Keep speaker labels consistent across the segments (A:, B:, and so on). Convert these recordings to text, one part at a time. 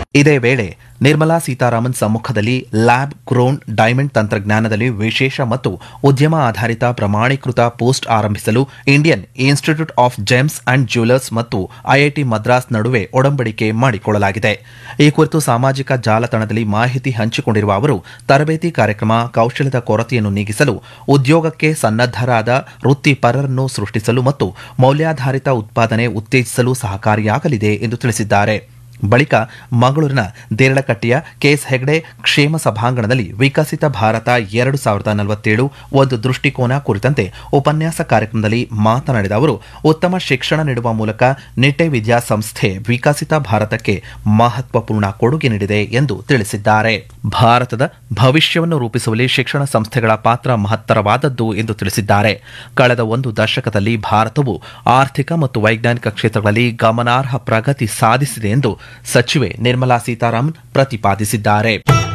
A: ಇದೇ ವೇಳೆ ನಿರ್ಮಲಾ ಸೀತಾರಾಮನ್ ಸಮ್ಮುಖದಲ್ಲಿ ಲ್ಯಾಬ್ ಗ್ರೋನ್ ಡೈಮಂಡ್ ತಂತ್ರಜ್ಞಾನದಲ್ಲಿ ವಿಶೇಷ ಮತ್ತು ಉದ್ಯಮ ಆಧಾರಿತ ಪ್ರಮಾಣೀಕೃತ ಪೋಸ್ಟ್ ಆರಂಭಿಸಲು Indian Institute of Gems and Jewellers ಮತ್ತು ಐಐಟಿ ಮದ್ರಾಸ್ ನಡುವೆ ಒಡಂಬಡಿಕೆ ಮಾಡಿಕೊಳ್ಳಲಾಗಿದೆ ಈ ಕುರಿತು ಸಾಮಾಜಿಕ ಜಾಲತಾಣದಲ್ಲಿ ಮಾಹಿತಿ ಹಂಚಿಕೊಂಡಿರುವ ಅವರು ತರಬೇತಿ ಕಾರ್ಯಕ್ರಮ ಕೌಶಲ್ಯದ ಕೊರತೆಯನ್ನು ನೀಗಿಸಲು ಉದ್ಯೋಗಕ್ಕೆ ಸನ್ನದ್ದರಾದ ವೃತ್ತಿಪರರನ್ನು ಸೃಷ್ಟಿಸಲು ಮತ್ತು ಮೌಲ್ಯಾಧಾರಿತ ಉತ್ಪಾದನೆ ಉತ್ತೇಜಿಸಲು ಸಹಕಾರಿಯಾಗಲಿದೆ ಎಂದು ತಿಳಿಸಿದ್ದಾರೆ ಬಳಿಕ ಮಂಗಳೂರಿನ ದೇರಳಕಟ್ಟೆಯ ಕೆಎಸ್ ಹೆಗ್ಡೆ ಕ್ಷೇಮ ಸಭಾಂಗಣದಲ್ಲಿ ವಿಕಸಿತ ಭಾರತ ಎರಡು ಸಾವಿರದ ನಲವತ್ತೇಳು ಒಂದು ದೃಷ್ಟಿಕೋನ ಕುರಿತಂತೆ ಉಪನ್ಯಾಸ ಕಾರ್ಯಕ್ರಮದಲ್ಲಿ ಮಾತನಾಡಿದ ಅವರು ಉತ್ತಮ ಶಿಕ್ಷಣ ನೀಡುವ ಮೂಲಕ ನಿಟ್ಟೆ ವಿದ್ಯಾಸಂಸ್ಥೆ ವಿಕಸಿತ ಭಾರತಕ್ಕೆ ಮಹತ್ವಪೂರ್ಣ ಕೊಡುಗೆ ನೀಡಿದೆ ಎಂದು ತಿಳಿಸಿದ್ದಾರೆ ಭಾರತದ ಭವಿಷ್ಯವನ್ನು ರೂಪಿಸುವಲ್ಲಿ ಶಿಕ್ಷಣ ಸಂಸ್ಥೆಗಳ ಪಾತ್ರ ಮಹತ್ತರವಾದದ್ದು ಎಂದು ತಿಳಿಸಿದ್ದಾರೆ ಕಳೆದ ಒಂದು ದಶಕದಲ್ಲಿ ಭಾರತವು ಆರ್ಥಿಕ ಮತ್ತು ವೈಜ್ಞಾನಿಕ ಕ್ಷೇತ್ರಗಳಲ್ಲಿ ಗಮನಾರ್ಹ ಪ್ರಗತಿ ಸಾಧಿಸಿದೆ ಎಂದು ಸಚಿವೆ ನಿರ್ಮಲಾ ಸೀತಾರಾಮನ್ ಪ್ರತಿಪಾದಿಸಿದ್ದಾರೆ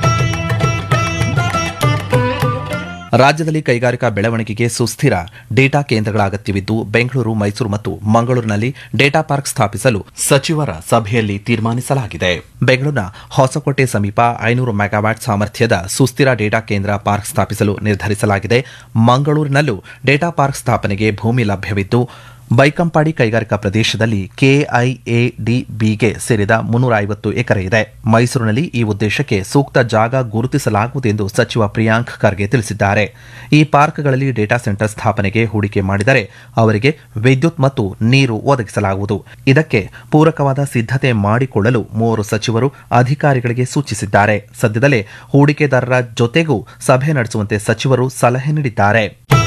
A: ರಾಜ್ಯದಲ್ಲಿ ಕೈಗಾರಿಕಾ ಬೆಳವಣಿಗೆಗೆ ಸುಸ್ಥಿರ ಡೇಟಾ ಕೇಂದ್ರಗಳ ಅಗತ್ಯವಿದ್ದು ಬೆಂಗಳೂರು ಮೈಸೂರು ಮತ್ತು ಮಂಗಳೂರಿನಲ್ಲಿ ಡೇಟಾ ಪಾರ್ಕ್ ಸ್ಥಾಪಿಸಲು ಸಚಿವರ ಸಭೆಯಲ್ಲಿ ತೀರ್ಮಾನಿಸಲಾಗಿದೆ ಬೆಂಗಳೂರಿನ ಹೊಸಕೋಟೆ ಸಮೀಪ ಐನೂರು ಮೆಗಾವ್ಯಾಟ್ ಸಾಮರ್ಥ್ಯದ ಸುಸ್ಥಿರ ಡೇಟಾ ಕೇಂದ್ರ ಪಾರ್ಕ್ ಸ್ಥಾಪಿಸಲು ನಿರ್ಧರಿಸಲಾಗಿದೆ ಮಂಗಳೂರಿನಲ್ಲೂ ಡೇಟಾ ಪಾರ್ಕ್ ಸ್ಥಾಪನೆಗೆ ಭೂಮಿ ಲಭ್ಯವಿದ್ದು ಬೈಕಂಪಾಡಿ ಕೈಗಾರಿಕಾ ಪ್ರದೇಶದಲ್ಲಿ ಕೆಐಎಡಿಬಿಗೆ ಸೇರಿದ ಮುನ್ನೂರ ಐವತ್ತು ಎಕರೆ ಇದೆ ಮೈಸೂರಿನಲ್ಲಿ ಈ ಉದ್ದೇಶಕ್ಕೆ ಸೂಕ್ತ ಜಾಗ ಗುರುತಿಸಲಾಗುವುದು ಎಂದು ಸಚಿವ ಪ್ರಿಯಾಂಕ್ ಖರ್ಗೆ ತಿಳಿಸಿದ್ದಾರೆ ಈ ಪಾರ್ಕ್ಗಳಲ್ಲಿ ಡೇಟಾ ಸೆಂಟರ್ ಸ್ಥಾಪನೆಗೆ ಹೂಡಿಕೆ ಮಾಡಿದರೆ ಅವರಿಗೆ ವಿದ್ಯುತ್ ಮತ್ತು ನೀರು ಒದಗಿಸಲಾಗುವುದು ಇದಕ್ಕೆ ಪೂರಕವಾದ ಸಿದ್ಧತೆ ಮಾಡಿಕೊಳ್ಳಲು ಮೂವರು ಸಚಿವರು ಅಧಿಕಾರಿಗಳಿಗೆ ಸೂಚಿಸಿದ್ದಾರೆ ಸದ್ಯದಲ್ಲೇ ಹೂಡಿಕೆದಾರರ ಜೊತೆಗೂ ಸಭೆ ನಡೆಸುವಂತೆ ಸಚಿವರು ಸಲಹೆ ನೀಡಿದ್ದಾರೆ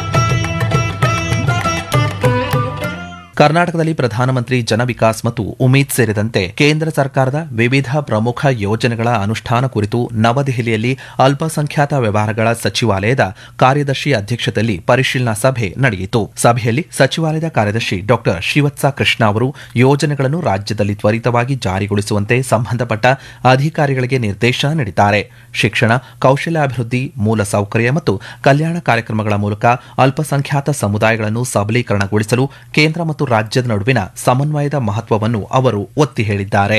A: ಕರ್ನಾಟಕದಲ್ಲಿ ಪ್ರಧಾನಮಂತ್ರಿ ಜನ ವಿಕಾಸ್ ಮತ್ತು ಉಮೀದ್ ಸೇರಿದಂತೆ ಕೇಂದ್ರ ಸರ್ಕಾರದ ವಿವಿಧ ಪ್ರಮುಖ ಯೋಜನೆಗಳ ಅನುಷ್ಠಾನ ಕುರಿತು ನವದೆಹಲಿಯಲ್ಲಿ ಅಲ್ಪಸಂಖ್ಯಾತ ವ್ಯವಹಾರಗಳ ಸಚಿವಾಲಯದ ಕಾರ್ಯದರ್ಶಿ ಅಧ್ಯಕ್ಷತೆಯಲ್ಲಿ ಪರಿಶೀಲನಾ ಸಭೆ ನಡೆಯಿತು ಸಭೆಯಲ್ಲಿ ಸಚಿವಾಲಯದ ಕಾರ್ಯದರ್ಶಿ ಡಾ ಶ್ರೀವತ್ಸ ಕೃಷ್ಣ ಅವರು ಯೋಜನೆಗಳನ್ನು ರಾಜ್ಯದಲ್ಲಿ ತ್ವರಿತವಾಗಿ ಜಾರಿಗೊಳಿಸುವಂತೆ ಸಂಬಂಧಪಟ್ಟ ಅಧಿಕಾರಿಗಳಿಗೆ ನಿರ್ದೇಶನ ನೀಡಿದ್ದಾರೆ ಶಿಕ್ಷಣ ಕೌಶಲ್ಯಾಭಿವೃದ್ಧಿ ಮೂಲಸೌಕರ್ಯ ಮತ್ತು ಕಲ್ಯಾಣ ಕಾರ್ಯಕ್ರಮಗಳ ಮೂಲಕ ಅಲ್ಪಸಂಖ್ಯಾತ ಸಮುದಾಯಗಳನ್ನು ಸಬಲೀಕರಣಗೊಳಿಸಲು ಕೇಂದ್ರ ಮತ್ತು ರಾಜ್ಯದ ನಡುವಿನ ಸಮನ್ವಯದ ಮಹತ್ವವನ್ನು ಅವರು ಒತ್ತಿ ಹೇಳಿದ್ದಾರೆ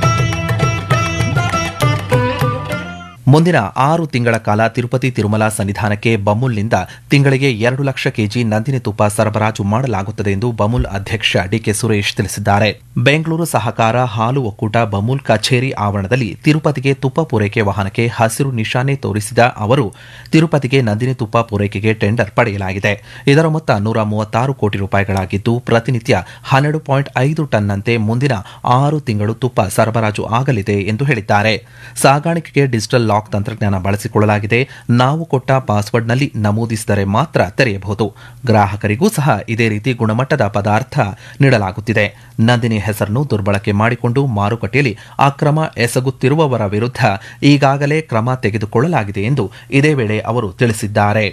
A: ಮುಂದಿನ ಆರು ತಿಂಗಳ ಕಾಲ ತಿರುಪತಿ ತಿರುಮಲ ಸನ್ನಿಧಾನಕ್ಕೆ ಬಮೂಲ್ನಿಂದ ತಿಂಗಳಿಗೆ ಎರಡು ಲಕ್ಷ ಕೆಜಿ ನಂದಿನಿ ತುಪ್ಪ ಸರಬರಾಜು ಮಾಡಲಾಗುತ್ತದೆ ಎಂದು ಬಮೂಲ್ ಅಧ್ಯಕ್ಷ ಡಿಕೆ ಸುರೇಶ್ ತಿಳಿಸಿದ್ದಾರೆ ಬೆಂಗಳೂರು ಸಹಕಾರ ಹಾಲು ಒಕ್ಕೂಟ ಬಮೂಲ್ ಕಚೇರಿ ಆವರಣದಲ್ಲಿ ತಿರುಪತಿಗೆ ತುಪ್ಪ ಪೂರೈಕೆ ವಾಹನಕ್ಕೆ ಹಸಿರು ನಿಶಾನೆ ತೋರಿಸಿದ ಅವರು ತಿರುಪತಿಗೆ ನಂದಿನಿ ತುಪ್ಪ ಪೂರೈಕೆಗೆ ಟೆಂಡರ್ ಪಡೆಯಲಾಗಿದೆ ಇದರ ಮೊತ್ತ ನೂರ ಮೂವತ್ತಾರು ಕೋಟಿ ರೂಪಾಯಿಗಳಾಗಿದ್ದು ಪ್ರತಿನಿತ್ಯ ಹನ್ನೆರಡು ಪಾಯಿಂಟ್ ಐದು ಟನ್ನಂತೆ ಮುಂದಿನ ಆರು ತಿಂಗಳು ತುಪ್ಪ ಸರಬರಾಜು ಆಗಲಿದೆ ಎಂದು ಹೇಳಿದ್ದಾರೆ ಸಾಗಾಣಿಕೆಗೆ ಡಿಜಿಟಲ್ ಲಾಕ್ ತಂತ್ರಜ್ಞಾನ ಬಳಸಿಕೊಳ್ಳಲಾಗಿದೆ ನಾವು ಕೊಟ್ಟ ಪಾಸ್ವರ್ಡ್ನಲ್ಲಿ ನಮೂದಿಸಿದರೆ ಮಾತ್ರ ತೆರೆಯಬಹುದು ಗ್ರಾಹಕರಿಗೂ ಸಹ ಇದೇ ರೀತಿ ಗುಣಮಟ್ಟದ ಪದಾರ್ಥ ನೀಡಲಾಗುತ್ತಿದೆ ನಂದಿನಿ ಹೆಸರನ್ನು ದುರ್ಬಳಕೆ ಮಾಡಿಕೊಂಡು ಮಾರುಕಟ್ಟೆಯಲ್ಲಿ ಅಕ್ರಮ ಎಸಗುತ್ತಿರುವವರ ವಿರುದ್ಧ ಈಗಾಗಲೇ ಕ್ರಮ ತೆಗೆದುಕೊಳ್ಳಲಾಗಿದೆ ಎಂದು ಇದೇ ವೇಳೆ ಅವರು ತಿಳಿಸಿದ್ದಾರೆ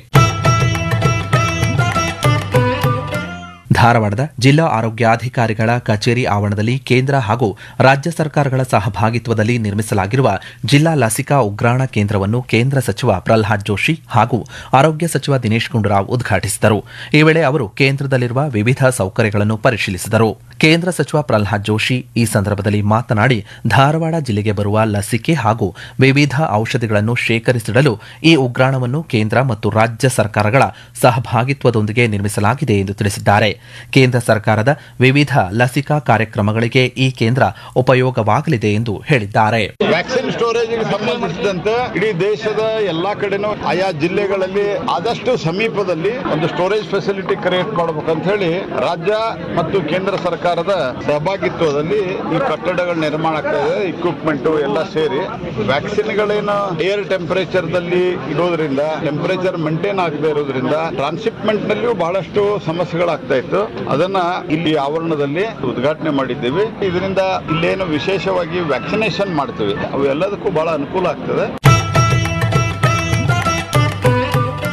A: ಧಾರವಾಡದ ಜಿಲ್ಲಾ ಆರೋಗ್ಯಾಧಿಕಾರಿಗಳ ಕಚೇರಿ ಆವರಣದಲ್ಲಿ ಕೇಂದ್ರ ಹಾಗೂ ರಾಜ್ಯ ಸರ್ಕಾರಗಳ ಸಹಭಾಗಿತ್ವದಲ್ಲಿ ನಿರ್ಮಿಸಲಾಗಿರುವ ಜಿಲ್ಲಾ ಲಸಿಕಾ ಉಗ್ರಾಣ ಕೇಂದ್ರವನ್ನು ಕೇಂದ್ರ ಸಚಿವ ಪ್ರಲ್ಹಾದ್ ಜೋಶಿ ಹಾಗೂ ಆರೋಗ್ಯ ಸಚಿವ ದಿನೇಶ್ ಗುಂಡೂರಾವ್ ಉದ್ಘಾಟಿಸಿದರು ಈ ವೇಳೆ ಅವರು ಕೇಂದ್ರದಲ್ಲಿರುವ ವಿವಿಧ ಸೌಕರ್ಯಗಳನ್ನು ಪರಿಶೀಲಿಸಿದರು ಕೇಂದ್ರ ಸಚಿವ ಪ್ರಲ್ಹಾದ್ ಜೋಶಿ ಈ ಸಂದರ್ಭದಲ್ಲಿ ಮಾತನಾಡಿ ಧಾರವಾಡ ಜಿಲ್ಲೆಗೆ ಬರುವ ಲಸಿಕೆ ಹಾಗೂ ವಿವಿಧ ಔಷಧಿಗಳನ್ನು ಶೇಖರಿಸಿಡಲು ಈ ಉಗ್ರಾಣವನ್ನು ಕೇಂದ್ರ ಮತ್ತು ರಾಜ್ಯ ಸರ್ಕಾರಗಳ ಸಹಭಾಗಿತ್ವದೊಂದಿಗೆ ನಿರ್ಮಿಸಲಾಗಿದೆ ಎಂದು ತಿಳಿಸಿದ್ದಾರೆ ಕೇಂದ್ರ ಸರ್ಕಾರದ ವಿವಿಧ ಲಸಿಕಾ ಕಾರ್ಯಕ್ರಮಗಳಿಗೆ ಈ ಕೇಂದ್ರ ಉಪಯೋಗವಾಗಲಿದೆ ಎಂದು ಹೇಳಿದ್ದಾರೆ
B: ವ್ಯಾಕ್ಸಿನ್ ಸ್ಟೋರೇಜ್ಗೆ ಸಂಬಂಧಿಸಿದಂತೆ ಇಡೀ ದೇಶದ ಎಲ್ಲಾ ಕಡೆನೂ ಆಯಾ ಜಿಲ್ಲೆಗಳಲ್ಲಿ ಆದಷ್ಟು ಸಮೀಪದಲ್ಲಿ ಒಂದು ಸ್ಟೋರೇಜ್ ಫೆಸಿಲಿಟಿ ಕ್ರಿಯೇಟ್ ಮಾಡಬೇಕಂತ ಹೇಳಿ ರಾಜ್ಯ ಮತ್ತು ಕೇಂದ್ರ ಸರ್ಕಾರದ ಸಹಭಾಗಿತ್ವದಲ್ಲಿ ಈ ಕಟ್ಟಡಗಳ ನಿರ್ಮಾಣ ಆಗ್ತಾ ಇದೆ ಇಕ್ವಿಪ್ಮೆಂಟ್ ಎಲ್ಲ ಸೇರಿ ವ್ಯಾಕ್ಸಿನ್ಗಳೇನು ಏರ್ ಟೆಂಪರೇಚರ್ ದಲ್ಲಿ ಇಡೋದ್ರಿಂದ ಟೆಂಪರೇಚರ್ ಮೇಂಟೈನ್ ಆಗದೆ ಇರೋದ್ರಿಂದ ಟ್ರಾನ್ಸಿಪ್ಮೆಂಟ್ ನಲ್ಲಿಯೂ ಬಹಳಷ್ಟು ಸಮಸ್ಯೆಗಳಾಗ್ತಾ ಇತ್ತು ಅದನ್ನ ಇಲ್ಲಿ ಆವರಣದಲ್ಲಿ ಉದ್ಘಾಟನೆ ಮಾಡಿದ್ದೀವಿ ಇದರಿಂದ ಇಲ್ಲೇನು ವಿಶೇಷವಾಗಿ ವ್ಯಾಕ್ಸಿನೇಷನ್ ಮಾಡ್ತೀವಿ ಅವು ಎಲ್ಲದಕ್ಕೂ ಬಹಳ ಅನುಕೂಲ ಆಗ್ತದೆ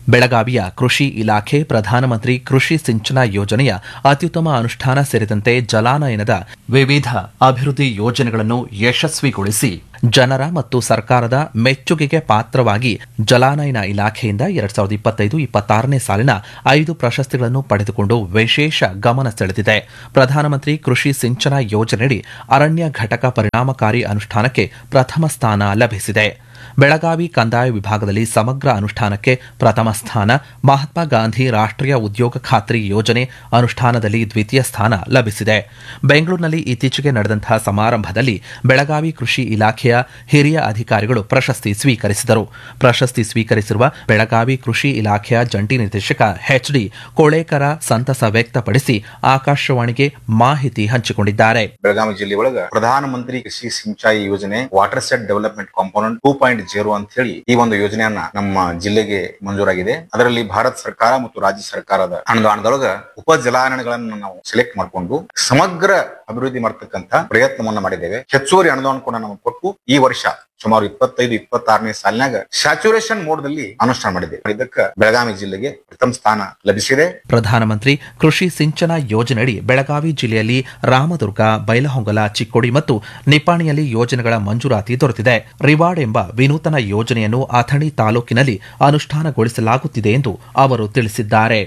A: ಬೆಳಗಾವಿಯ ಕೃಷಿ ಇಲಾಖೆ ಪ್ರಧಾನಮಂತ್ರಿ ಕೃಷಿ ಸಿಂಚನ ಯೋಜನೆಯ ಅತ್ಯುತ್ತಮ ಅನುಷ್ಠಾನ ಸೇರಿದಂತೆ ಜಲಾನಯನದ ವಿವಿಧ ಅಭಿವೃದ್ಧಿ ಯೋಜನೆಗಳನ್ನು ಯಶಸ್ವಿಗೊಳಿಸಿ ಜನರ ಮತ್ತು ಸರ್ಕಾರದ ಮೆಚ್ಚುಗೆಗೆ ಪಾತ್ರವಾಗಿ ಜಲಾನಯನ ಇಲಾಖೆಯಿಂದ ಎರಡ್ ಸಾವಿರದ ಇಪ್ಪತ್ತೈದು ಇಪ್ಪತ್ತಾರನೇ ಸಾಲಿನ ಐದು ಪ್ರಶಸ್ತಿಗಳನ್ನು ಪಡೆದುಕೊಂಡು ವಿಶೇಷ ಗಮನ ಸೆಳೆದಿದೆ ಪ್ರಧಾನಮಂತ್ರಿ ಕೃಷಿ ಸಿಂಚನ ಯೋಜನೆಯಡಿ ಅರಣ್ಯ ಘಟಕ ಪರಿಣಾಮಕಾರಿ ಅನುಷ್ಠಾನಕ್ಕೆ ಪ್ರಥಮ ಸ್ಥಾನ ಲಭಿಸಿದೆ ಬೆಳಗಾವಿ ಕಂದಾಯ ವಿಭಾಗದಲ್ಲಿ ಸಮಗ್ರ ಅನುಷ್ಠಾನಕ್ಕೆ ಪ್ರಥಮ ಸ್ಥಾನ ಮಹಾತ್ಮ ಗಾಂಧಿ ರಾಷ್ಟ್ರೀಯ ಉದ್ಯೋಗ ಖಾತ್ರಿ ಯೋಜನೆ ಅನುಷ್ಠಾನದಲ್ಲಿ ದ್ವಿತೀಯ ಸ್ಥಾನ ಲಭಿಸಿದೆ ಬೆಂಗಳೂರಿನಲ್ಲಿ ಇತ್ತೀಚೆಗೆ ನಡೆದಂತಹ ಸಮಾರಂಭದಲ್ಲಿ ಬೆಳಗಾವಿ ಕೃಷಿ ಇಲಾಖೆಯ ಹಿರಿಯ ಅಧಿಕಾರಿಗಳು ಪ್ರಶಸ್ತಿ ಸ್ವೀಕರಿಸಿದರು ಪ್ರಶಸ್ತಿ ಸ್ವೀಕರಿಸಿರುವ ಬೆಳಗಾವಿ ಕೃಷಿ ಇಲಾಖೆಯ ಜಂಟಿ ನಿರ್ದೇಶಕ ಎಚ್ಡಿ ಕೋಳೇಕರ ಸಂತಸ ವ್ಯಕ್ತಪಡಿಸಿ ಆಕಾಶವಾಣಿಗೆ ಮಾಹಿತಿ ಹಂಚಿಕೊಂಡಿದ್ದಾರೆ
C: ಬೆಳಗಾವಿ ಜಿಲ್ಲೆ ಒಳಗ ಪ್ರಧಾನಮಂತ್ರಿ ಕೃಷಿ ಸಿಂಚಾಯಿ ಯೋಜನೆ watershed development component two point zero ಅಂತ ಹೇಳಿ ಈ ಒಂದು ಯೋಜನೆಯನ್ನ ನಮ್ಮ ಜಿಲ್ಲೆಗೆ ಮಂಜೂರಾಗಿದೆ ಅದರಲ್ಲಿ ಭಾರತ ಸರ್ಕಾರ ಮತ್ತು ರಾಜ್ಯ ಸರ್ಕಾರದ ಅನುದಾನದೊಳಗ ಉಪ ಜಲಾನಯನಗಳನ್ನು ನಾವು ಸೆಲೆಕ್ಟ್ ಮಾಡಿಕೊಂಡು ಸಮಗ್ರ ಅಭಿವೃದ್ಧಿ ಮಾಡತಕ್ಕಂತ ಪ್ರಯತ್ನವನ್ನ ಮಾಡಿದ್ದೇವೆ ಹೆಚ್ಚುವರಿ ಅನುದಾನ ಕೂಡ ನಾವು ಕೊಟ್ಟು ಈ ವರ್ಷ ಸುಮಾರು ಇಪ್ಪತ್ತೈದು ಇಪ್ಪತ್ತಾರನೇ ಸಾಲಿನಾಗ ಸ್ಯಾಚುರೇಷನ್ ಮೋಡ್ ದಲ್ಲಿ ಅನುಷ್ಠಾನ ಮಾಡಿದ್ದೇವೆ ಇದಕ್ಕೆ ಬೆಳಗಾವಿ ಜಿಲ್ಲೆಗೆ ಪ್ರಥಮ ಸ್ಥಾನ ಲಭಿಸಿದೆ
A: ಪ್ರಧಾನಮಂತ್ರಿ ಕೃಷಿ ಸಿಂಚನ ಯೋಜನೆಯಡಿ ಬೆಳಗಾವಿ ಜಿಲ್ಲೆಯಲ್ಲಿ ರಾಮದುರ್ಗ ಬೈಲಹೊಂಗಲ ಚಿಕ್ಕೋಡಿ ಮತ್ತು ನಿಪ್ಪಾಣಿಯಲ್ಲಿ ಯೋಜನೆಗಳ ಮಂಜೂರಾತಿ ದೊರೆತಿದೆ ರಿವಾರ್ಡ್ ಎಂಬ ವಿನೂತನ ಯೋಜನೆಯನ್ನು ಅಥಣಿ ತಾಲೂಕಿನಲ್ಲಿ ಅನುಷ್ಠಾನಗೊಳಿಸಲಾಗುತ್ತಿದೆ ಎಂದು ಅವರು ತಿಳಿಸಿದ್ದಾರೆ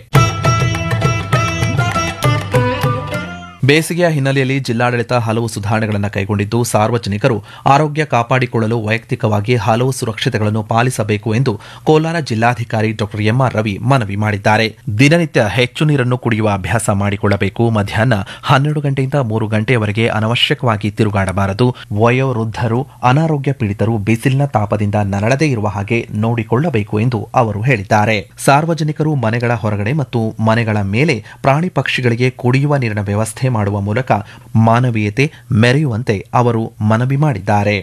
A: ಬೇಸಿಗೆಯ ಹಿನ್ನೆಲೆಯಲ್ಲಿ ಜಿಲ್ಲಾಡಳಿತ ಹಲವು ಸುಧಾರಣೆಗಳನ್ನು ಕೈಗೊಂಡಿದ್ದು ಸಾರ್ವಜನಿಕರು ಆರೋಗ್ಯ ಕಾಪಾಡಿಕೊಳ್ಳಲು ವೈಯಕ್ತಿಕವಾಗಿ ಹಲವು ಸುರಕ್ಷತೆಗಳನ್ನು ಪಾಲಿಸಬೇಕು ಎಂದು ಕೋಲಾರ ಜಿಲ್ಲಾಧಿಕಾರಿ ಡಾ ಎಂಆರ್ ರವಿ ಮನವಿ ಮಾಡಿದ್ದಾರೆ ದಿನನಿತ್ಯ ಹೆಚ್ಚು ನೀರನ್ನು ಕುಡಿಯುವ ಅಭ್ಯಾಸ ಮಾಡಿಕೊಳ್ಳಬೇಕು ಮಧ್ಯಾಹ್ನ ಹನ್ನೆರಡು ಗಂಟೆಯಿಂದ ಮೂರು ಗಂಟೆಯವರೆಗೆ ಅನವಶ್ಯಕವಾಗಿ ತಿರುಗಾಡಬಾರದು ವಯೋವೃದ್ಧರು ಅನಾರೋಗ್ಯ ಪೀಡಿತರು ಬಿಸಿಲಿನ ತಾಪದಿಂದ ನರಳದೇ ಇರುವ ಹಾಗೆ ನೋಡಿಕೊಳ್ಳಬೇಕು ಎಂದು ಅವರು ಹೇಳಿದ್ದಾರೆ ಸಾರ್ವಜನಿಕರು ಮನೆಗಳ ಹೊರಗಡೆ ಮತ್ತು ಮನೆಗಳ ಮೇಲೆ ಪ್ರಾಣಿ ಪಕ್ಷಿಗಳಿಗೆ ಕುಡಿಯುವ ನೀರಿನ ವ್ಯವಸ್ಥೆ ಮಾಡುವ ಮೂಲಕ ಮಾನವೀಯತೆ ಮೆರೆಯುವಂತೆ ಅವರು ಮನವಿ ಮಾಡಿದ್ದಾರೆ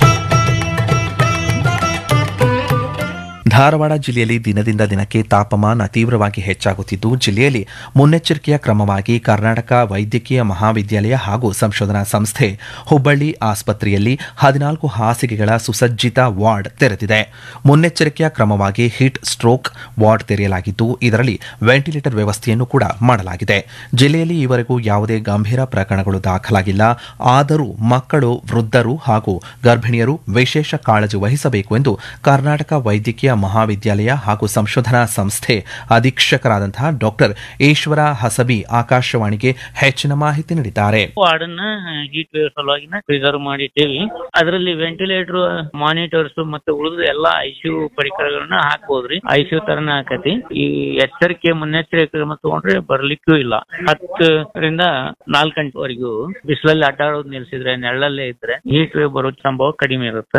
A: ಧಾರವಾಡ ಜಿಲ್ಲೆಯಲ್ಲಿ ದಿನದಿಂದ ದಿನಕ್ಕೆ ತಾಪಮಾನ ತೀವ್ರವಾಗಿ ಹೆಚ್ಚಾಗುತ್ತಿದ್ದು ಜಿಲ್ಲೆಯಲ್ಲಿ ಮುನ್ನೆಚ್ಚರಿಕೆಯ ಕ್ರಮವಾಗಿ ಕರ್ನಾಟಕ ವೈದ್ಯಕೀಯ ಮಹಾವಿದ್ಯಾಲಯ ಹಾಗೂ ಸಂಶೋಧನಾ ಸಂಸ್ಥೆ ಹುಬ್ಬಳ್ಳಿ ಆಸ್ಪತ್ರೆಯಲ್ಲಿ ಹದಿನಾಲ್ಕು ಹಾಸಿಗೆಗಳ ಸುಸಜ್ಜಿತ ವಾರ್ಡ್ ತೆರೆದಿದೆ ಮುನ್ನೆಚ್ಚರಿಕೆಯ ಕ್ರಮವಾಗಿ ಹಿಟ್ ಸ್ಟ್ರೋಕ್ ವಾರ್ಡ್ ತೆರೆಯಲಾಗಿದ್ದು ಇದರಲ್ಲಿ ವೆಂಟಿಲೇಟರ್ ವ್ಯವಸ್ಥೆಯನ್ನು ಕೂಡ ಮಾಡಲಾಗಿದೆ ಜಿಲ್ಲೆಯಲ್ಲಿ ಈವರೆಗೂ ಯಾವುದೇ ಗಂಭೀರ ಪ್ರಕರಣಗಳು ದಾಖಲಾಗಿಲ್ಲ ಆದರೂ ಮಕ್ಕಳು ವೃದ್ಧರು ಹಾಗೂ ಗರ್ಭಿಣಿಯರು ವಿಶೇಷ ಕಾಳಜಿ ವಹಿಸಬೇಕು ಎಂದು ಕರ್ನಾಟಕ ವೈದ್ಯಕೀಯ ಮಹಾವಿದ್ಯಾಲಯ ಹಾಗೂ ಸಂಶೋಧನಾ ಸಂಸ್ಥೆ ಅಧೀಕ್ಷಕರಾದಂತಹ ಡಾಕ್ಟರ್ ಈಶ್ವರ ಹಸಬಿ ಆಕಾಶವಾಣಿಗೆ ಹೆಚ್ಚಿನ ಮಾಹಿತಿ ನೀಡಿದ್ದಾರೆ
D: ವಾರ್ಡನ್ನ ಹೀಟ್ ವೇವ್ ಸಲುವಾಗಿನ ಪ್ರಿಸರ್ವ್ ಮಾಡಿಟ್ಟೇವಿ ಅದರಲ್ಲಿ ವೆಂಟಿಲೇಟರ್ ಮಾನಿಟರ್ಸ್ ಮತ್ತೆ ಉಳಿದ ಎಲ್ಲಾ ಐಸಿಯು ಪರಿಕರಗಳನ್ನ ಹಾಕ್ಬೋದ್ರಿ ಐಸಿಯು ತರನ ಆಕತಿ ಈ ಎಚ್ಚರಿಕೆ ಮುನ್ನೆಚ್ಚರಿಕೆ ಕ್ರಮ ತಗೊಂಡ್ರೆ ಬರ್ಲಿಕ್ಕೂ ಇಲ್ಲ ಹತ್ತರಿಂದ ನಾಲ್ಕು ಗಂಟೆವರೆಗೂ ಬಿಸಿಲಲ್ಲಿ ಅಡ್ಡಾಡೋದು ನಿಲ್ಸಿದ್ರೆ ನೆರಳಲ್ಲೇ ಇದ್ರೆ ಹೀಟ್ ವೇವ್ ಬರೋ ಸಂಭವ ಕಡಿಮೆ ಇರುತ್ತೆ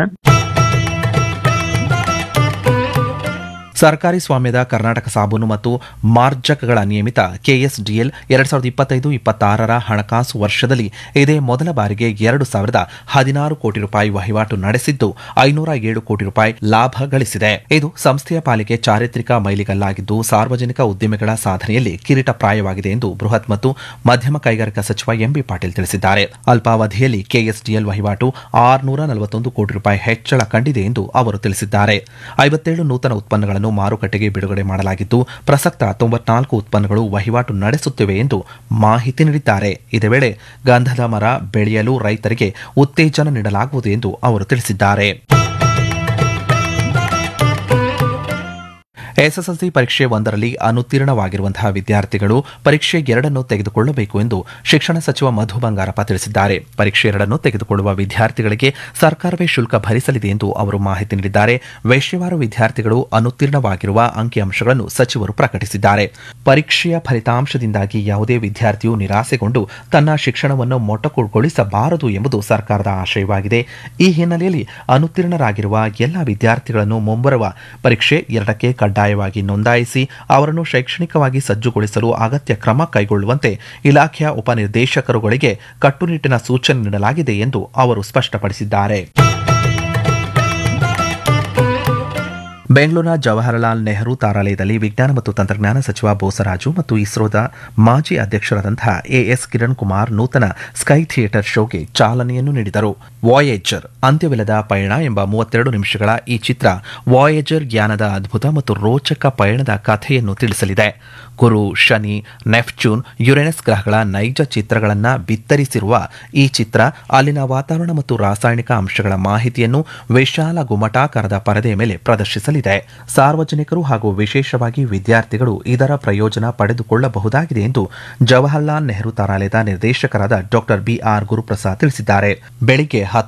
A: ಸರ್ಕಾರಿ ಸ್ವಾಮ್ಯದ ಕರ್ನಾಟಕ ಸಾಬೂನು ಮತ್ತು ಮಾರ್ಜಕಗಳ ನಿಯಮಿತ ಕೆಎಸ್ಡಿಎಲ್ ಎರಡ್ ಸಾವಿರದ ಇಪ್ಪತ್ತೈದು ಇಪ್ಪತ್ತಾರರ ಹಣಕಾಸು ವರ್ಷದಲ್ಲಿ ಇದೇ ಮೊದಲ ಬಾರಿಗೆ ಎರಡು ಸಾವಿರದ ಹದಿನಾರು ಕೋಟಿ ರೂಪಾಯಿ ವಹಿವಾಟು ನಡೆಸಿದ್ದು ಐನೂರ ಏಳು ಕೋಟಿ ರೂಪಾಯಿ ಲಾಭ ಗಳಿಸಿದೆ ಇದು ಸಂಸ್ಥೆಯ ಪಾಲಿಗೆ ಚಾರಿತ್ರಿಕ ಮೈಲಿಗಲ್ಲಾಗಿದ್ದು ಸಾರ್ವಜನಿಕ ಉದ್ದಿಮೆಗಳ ಸಾಧನೆಯಲ್ಲಿ ಕಿರೀಟಪ್ರಾಯವಾಗಿದೆ ಎಂದು ಬೃಹತ್ ಮತ್ತು ಮಧ್ಯಮ ಕೈಗಾರಿಕಾ ಸಚಿವ ಎಂಬಿ ಪಾಟೀಲ್ ತಿಳಿಸಿದ್ದಾರೆ ಅಲ್ಪಾವಧಿಯಲ್ಲಿ ಕೆಎಸ್ಡಿಎಲ್ ವಹಿವಾಟು ಆರುನೂರ ನಲವತ್ತೊಂದು ಕೋಟಿ ರೂಪಾಯಿ ಹೆಚ್ಚಳ ಕಂಡಿದೆ ಎಂದು ಅವರು ತಿಳಿಸಿದ್ದಾರೆ ಐವತ್ತೇಳು ನೂತನ ಉತ್ಪನ್ನಗಳನ್ನು ಮಾರುಕಟ್ಟೆಗೆ ಬಿಡುಗಡೆ ಮಾಡಲಾಗಿದ್ದು ಪ್ರಸಕ್ತ ತೊಂಬತ್ನಾಲ್ಕು ಉತ್ಪನ್ನಗಳು ವಹಿವಾಟು ನಡೆಸುತ್ತಿವೆ ಎಂದು ಮಾಹಿತಿ ನೀಡಿದ್ದಾರೆ ಇದೇ ವೇಳೆ ಗಂಧದ ಮರ ಬೆಳೆಯಲು ರೈತರಿಗೆ ಉತ್ತೇಜನ ನೀಡಲಾಗುವುದು ಎಂದು ಅವರು ತಿಳಿಸಿದ್ದಾರೆ ಎಸ್ಎಸ್ಎಲ್ಸಿ ಪರೀಕ್ಷೆ ಒಂದರಲ್ಲಿ ಅನುತ್ತೀರ್ಣವಾಗಿರುವಂತಹ ವಿದ್ಯಾರ್ಥಿಗಳು ಪರೀಕ್ಷೆ ಎರಡನ್ನು ತೆಗೆದುಕೊಳ್ಳಬೇಕು ಎಂದು ಶಿಕ್ಷಣ ಸಚಿವ ಮಧು ಬಂಗಾರಪ್ಪ ತಿಳಿಸಿದ್ದಾರೆ ಪರೀಕ್ಷೆ ಎರಡನ್ನು ತೆಗೆದುಕೊಳ್ಳುವ ವಿದ್ಯಾರ್ಥಿಗಳಿಗೆ ಸರ್ಕಾರವೇ ಶುಲ್ಕ ಭರಿಸಲಿದೆ ಎಂದು ಅವರು ಮಾಹಿತಿ ನೀಡಿದ್ದಾರೆ ವಿಷಯವಾರು ವಿದ್ಯಾರ್ಥಿಗಳು ಅನುತ್ತೀರ್ಣವಾಗಿರುವ ಅಂಕಿಅಂಶಗಳನ್ನು ಸಚಿವರು ಪ್ರಕಟಿಸಿದ್ದಾರೆ ಪರೀಕ್ಷೆಯ ಫಲಿತಾಂಶದಿಂದಾಗಿ ಯಾವುದೇ ವಿದ್ಯಾರ್ಥಿಯು ನಿರಾಸೆಗೊಂಡು ತನ್ನ ಶಿಕ್ಷಣವನ್ನು ಮೊಟಕುಗೊಳಿಸಬಾರದು ಎಂಬುದು ಸರ್ಕಾರದ ಆಶಯವಾಗಿದೆ ಈ ಹಿನ್ನೆಲೆಯಲ್ಲಿ ಅನುತ್ತೀರ್ಣರಾಗಿರುವ ಎಲ್ಲ ವಿದ್ಯಾರ್ಥಿಗಳನ್ನು ಮುಂಬರುವ ಪರೀಕ್ಷೆ ಎರಡಕ್ಕೆ ಕಡ್ಡಾಯವಾಗಿ ನೋಂದಾಯಿಸಿ ಅವರನ್ನು ಶೈಕ್ಷಣಿಕವಾಗಿ ಸಜ್ಜುಗೊಳಿಸಲು ಅಗತ್ಯ ಕ್ರಮ ಕೈಗೊಳ್ಳುವಂತೆ ಇಲಾಖೆಯ ಉಪನಿರ್ದೇಶಕರುಗಳಿಗೆ ಕಟ್ಟುನಿಟ್ಟಿನ ಸೂಚನೆ ನೀಡಲಾಗಿದೆ ಎಂದು ಅವರು ಸ್ಪಷ್ಟಪಡಿಸಿದ್ದಾರೆ ಬೆಂಗಳೂರಿನ ಜವಾಹರಲಾಲ್ ನೆಹರು ತಾರಾಲಯದಲ್ಲಿ ವಿಜ್ಞಾನ ಮತ್ತು ತಂತ್ರಜ್ಞಾನ ಸಚಿವ ಬೋಸರಾಜು ಮತ್ತು ಇಸ್ರೋದ ಮಾಜಿ ಅಧ್ಯಕ್ಷರಾದಂತಹ ಎಎಸ್ ಕಿರಣ್ ಕುಮಾರ್ ನೂತನ ಸ್ಕೈ ಥಿಯೇಟರ್ ಶೋಗೆ ಚಾಲನೆಯನ್ನು ನೀಡಿದರು ವಾಯೇಜರ್ ಅಂತ್ಯವಿಲ್ಲದ ಪಯಣ ಎಂಬ ಮೂವತ್ತೆರಡು ನಿಮಿಷಗಳ ಈ ಚಿತ್ರ ವಾಯೇಜರ್ ಯಾನದ ಅದ್ಭುತ ಮತ್ತು ರೋಚಕ ಪಯಣದ ಕಥೆಯನ್ನು ತಿಳಿಸಲಿದೆ ಗುರು ಶನಿ ನೆಫ್ಚೂನ್ ಯುರೇನಸ್ ಗ್ರಹಗಳ ನೈಜ ಚಿತ್ರಗಳನ್ನು ಬಿತ್ತರಿಸಿರುವ ಈ ಚಿತ್ರ ಅಲ್ಲಿನ ವಾತಾವರಣ ಮತ್ತು ರಾಸಾಯನಿಕ ಅಂಶಗಳ ಮಾಹಿತಿಯನ್ನು ವಿಶಾಲ ಗುಮಟಾಕಾರದ ಪರದೆಯ ಮೇಲೆ ಪ್ರದರ್ಶಿಸಲಿದೆ ಸಾರ್ವಜನಿಕರು ಹಾಗೂ ವಿಶೇಷವಾಗಿ ವಿದ್ಯಾರ್ಥಿಗಳು ಇದರ ಪ್ರಯೋಜನ ಪಡೆದುಕೊಳ್ಳಬಹುದಾಗಿದೆ ಎಂದು ಜವಾಹರ್ಲಾಲ್ ನೆಹರು ತಾರಾಲಯದ ನಿರ್ದೇಶಕರಾದ ಡಾಕ್ಟರ್ ಬಿಆರ್ ಗುರುಪ್ರಸಾದ್ ತಿಳಿಸಿದ್ದಾರೆ ಬೆಳಿಗ್ಗೆ